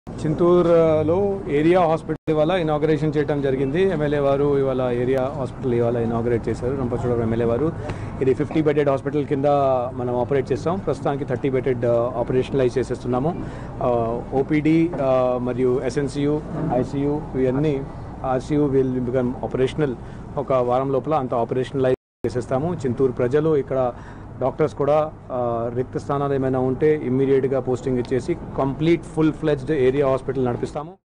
చింతూరులో area hospital ఇవాళ inauguration చేయడం జరిగింది ఎమ్మెల్యే వారు ఇవాళ ఏరియా హాస్పిటల్ ఇవాళ ఇనాగరేట్ చేశారు రంపచోడవరం ఎమ్మెల్యే వారు ఇది ఫిఫ్టీ బెడెడ్ హాస్పిటల్ కింద మనం ఆపరేట్ చేస్తాం ప్రస్తుతానికి థర్టీ బెడెడ్ ఆపరేషనలైజ్ చేసేస్తున్నాము ఓపీడీ మరియు ఎస్ఎన్సియు ఐసీయూ ఇవన్నీ ఆర్సీయూ విల్ బికమ్ ఆపరేషనల్ ఒక వారం లోపల అంత ఆపరేషనలైజ్ చేసేస్తాము చింతూరు ప్రజలు ఇక్కడ డాక్టర్స్ కూడా ఆ, రిక్త స్థానాలు ఏమైనా ఉంటే ఇమ్మీడియట్గా పోస్టింగ్ ఇచ్చేసి complete full fledged area hospital నడిపిస్తాము